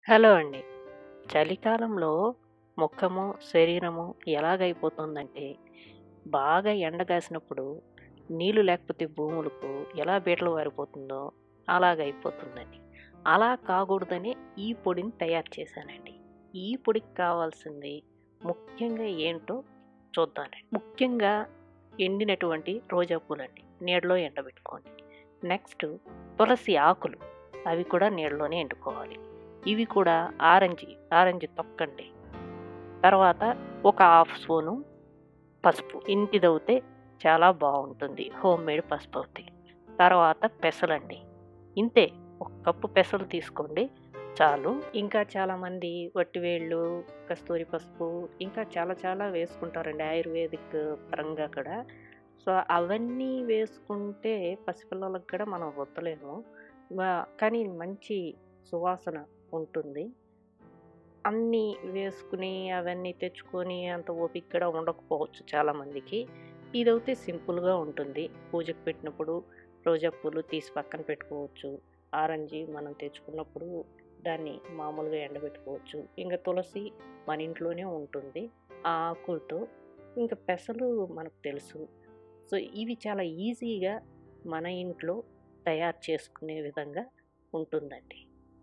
Hello అండి. చలికాలంలో ముఖము, శరీరము ఎలాగైపోతుందంటే, బాగా ఎండ కాసినప్పుడు నీళ్ళు లేకపోతే భూములకు ఎలా బీటలు వారిపోతుందో అలాగైపోతుందండి. అలా కాకూడదని ఈ పొడిని తయారు చేశానండి. ఈ పొడికి కావాల్సింది ముఖ్యంగా ఏంటో చూద్దామండి. ముఖ్యంగా ఎండినటువంటి రోజా పూలండి. నీడలో ఎండబెట్టుకోండి. నెక్స్ట్ తులసి ఆకులు. అవి కూడా నీడలోనే ఎండుకోవాలి. ఇవి కూడా ఆరెంజ్ ఆరెంజ్ తొక్కండి. తర్వాత ఒక హాఫ్ స్పూను పసుపు. ఇంటిదవుతే చాలా బావుంటుంది. హోమ్ మేడ్ పసుపు అవుతాయి. తర్వాత పెసలండి. ఇంతే ఒక కప్పు పెసలు తీసుకోండి చాలు. ఇంకా చాలామంది వట్టివేళ్ళు, కస్తూరి పసుపు ఇంకా చాలా చాలా వేసుకుంటారండి ఆయుర్వేదిక్ పరంగా కూడా. సో, అవన్నీ వేసుకుంటే పసిపిల్లలకి కూడా మనం వద్దలేము. వ కానీ మంచి సువాసన ఉంటుంది. అన్నీ వేసుకుని అవన్నీ తెచ్చుకొని అంత ఓపిక కూడా ఉండకపోవచ్చు చాలామందికి. ఇదైతే సింపుల్‌గా ఉంటుంది. పూజకు పెట్టినప్పుడు రోజా పూలు తీసి పక్కన పెట్టుకోవచ్చు. ఆరెంజ్ మనం తెచ్చుకున్నప్పుడు దాన్ని మామూలుగా ఎండబెట్టుకోవచ్చు. ఇంక తులసి మన ఇంట్లోనే ఉంటుంది. ఆ ఆకులతో ఇంక పెసలు మనకు తెలుసు. సో, ఇవి చాలా ఈజీగా మన ఇంట్లో తయారు చేసుకునే విధంగా ఉంటుందండి.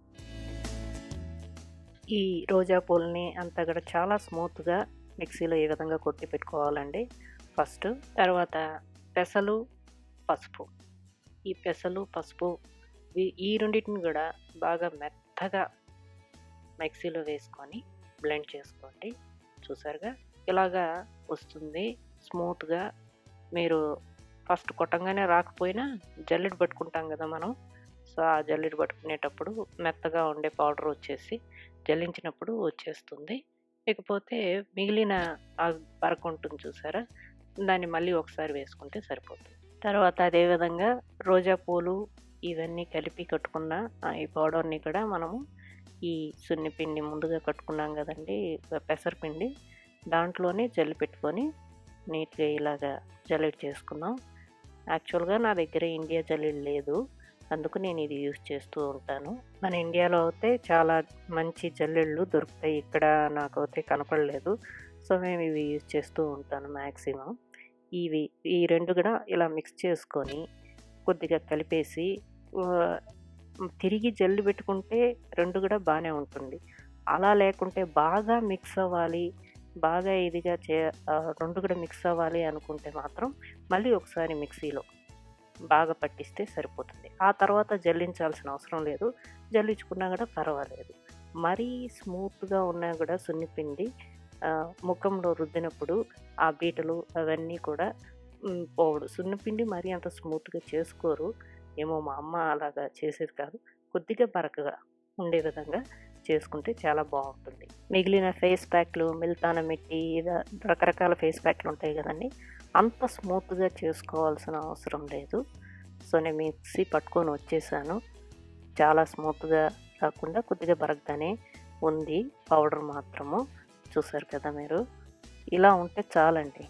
ఈ రోజా పూలని అంతా కూడా చాలా స్మూత్‌గా మిక్సీలో ఈ విధంగా కొట్టి పెట్టుకోవాలండి ఫస్ట్. తర్వాత పెసలు, పసుపు. ఈ పెసలు, పసుపు ఈ ఈ రెండిటిని కూడా బాగా మెత్తగా మిక్సీలో వేసుకొని బ్లెండ్ చేసుకోండి. చూసారుగా ఇలాగా వస్తుంది స్మూత్‌గా. మీరు ఫస్ట్ కొట్టంగానే రాకపోయినా జల్లెడ పట్టుకుంటాం కదా మనం. సో, ఆ జల్లెడ పట్టుకునేటప్పుడు మెత్తగా ఉండే పౌడర్ వచ్చేసి జల్లించినప్పుడు వచ్చేస్తుంది. ఇకపోతే మిగిలిన ఆ బరక ఉంటుంది చూసారా? దాన్ని మళ్ళీ ఒకసారి వేసుకుంటే సరిపోతుంది. తర్వాత అదే విధంగా రోజా పూలు ఇవన్నీ కలిపి కట్టుకున్న ఆహ్, ఈ పౌడర్‌ని కూడా మనము ఈ సున్నిపిండి ముందుగా కట్టుకున్నాం కదండీ! పెసరపిండి దాంట్లోనే జల్లి పెట్టుకొని నీట్‌గా ఇలాగా జల్లెడ చేసుకుందాం. యాక్చువల్‌గా నా దగ్గర ఇండియా జల్లెడ లేదు. అందుకు నేను ఇది యూజ్ చేస్తూ ఉంటాను. మన ఇండియాలో అయితే చాలా మంచి జల్లెళ్ళు దొరుకుతాయి. ఇక్కడ నాకైతే కనపడలేదు. సో, మేము ఇవి యూజ్ చేస్తూ ఉంటాను మాక్సిమం. ఇవి ఈ 2 కూడా ఇలా మిక్స్ చేసుకొని కొద్దిగా కలిపేసి ఆహ్, తిరిగి జల్లి పెట్టుకుంటే 2 కూడా బానే ఉంటుంది. అలా లేకుంటే బాగా మిక్స్ అవ్వాలి, బాగా ఇదిగా చే ఆహ్, 2 కూడా మిక్స్ అవ్వాలి అనుకుంటే మాత్రం మళ్ళీ ఒకసారి మిక్సీలో బాగా పట్టిస్తే సరిపోతుంది. ఆ తర్వాత జల్లించాల్సిన అవసరం లేదు. జల్లించుకున్నా కూడా పర్వాలేదు. మరీ స్మూత్‌గా ఉన్నా కూడా సున్నిపిండి ఆహ్, ముఖంలో రుద్దినప్పుడు ఆ బీటలు అవన్నీ కూడా హ్మ్, పోవుడు. సున్నిపిండి మరీ అంత స్మూత్‌గా చేసుకోరు. ఏమో మా అమ్మ అలాగా చేసేది కాదు. కొద్దిగా బరకగా ఉండే విధంగా చేసుకుంటే చాలా బావుంటుంది. మిగిలిన ఫేస్ ప్యాక్‌లు, మిల్తానా మిట్టి ఇలా రకరకాల ఫేస్ ప్యాక్‌లు ఉంటాయి కదండీ! అంత స్మూత్‌గా చేసుకోవాల్సిన అవసరం లేదు. సో, నేను మిక్సీ పట్టుకొని వచ్చేసాను. చాలా స్మూత్‌గా కాకుండా కొద్దిగా బరకగానే ఉంది పౌడర్ మాత్రము. చూసారు కదా మీరు. ఇలా ఉంటే చాలండి.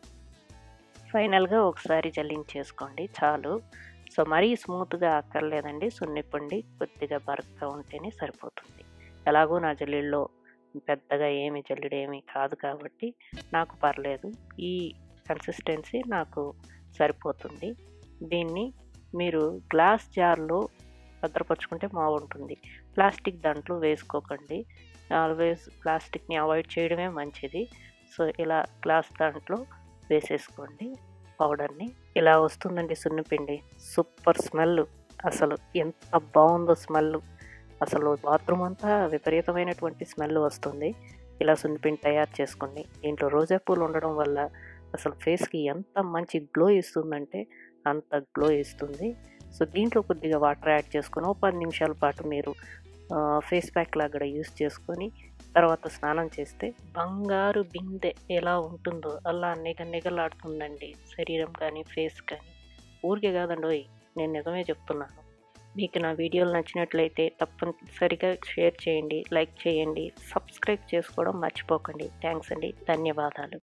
ఫైనల్‌గా ఒకసారి జల్లించేసుకోండి చాలు. సో, మరీ స్మూత్‌గా అక్కర్లేదండి. సున్నిపిండి కొద్దిగా బరకగా ఉంటేనే సరిపోతుంది. ఎలాగో నా జల్లెడలో పెద్దగా ఏమి జల్లెడ ఏమి కాదు కాబట్టి నాకు పర్లేదు. ఈ కన్సిస్టెన్సీ నాకు సరిపోతుంది. దీన్ని మీరు గ్లాస్ జార్‌లో భద్రపరుచుకుంటే బావుంటుంది. ప్లాస్టిక్ దాంట్లో వేసుకోకండి. ఆల్వేస్ ప్లాస్టిక్‌ని అవాయిడ్ చేయడమే మంచిది. సో, ఇలా గ్లాస్ దాంట్లో వేసేసుకోండి పౌడర్‌ని. ఇలా వస్తుందండి సున్నిపిండి. సూపర్ స్మెల్ అసలు ఎంత బావుందో స్మెల్. అసలు బాత్రూమ్ అంతా విపరీతమైనటువంటి స్మెల్ వస్తుంది. ఇలా సున్నిపిండి తయారు చేసుకోండి. దీంట్లో రోజా పూలు ఉండడం వల్ల అసలు ఫేస్‌కి ఎంత మంచి గ్లో ఇస్తుందంటే అంత గ్లో ఇస్తుంది. సో, దీంట్లో కొద్దిగా వాటర్ యాడ్ చేసుకొని ఓ 10 నిమిషాల పాటు మీరు ఆహ్, ఫేస్ ప్యాక్ లాగా కూడా యూజ్ చేసుకొని తర్వాత స్నానం చేస్తే బంగారు బిందె ఎలా ఉంటుందో అలా నిగ నిగలాడుతుందండి శరీరం కానీ, ఫేస్ కానీ. ఊరికే కాదండోయ్! నేను నిజమే చెప్తున్నాను. మీకు నా వీడియోలు నచ్చినట్లయితే తప్పనిసరిగా షేర్ చేయండి, లైక్ చేయండి, సబ్స్క్రైబ్ చేసుకోవడం మర్చిపోకండి. థాంక్స్ అండి. ధన్యవాదాలు.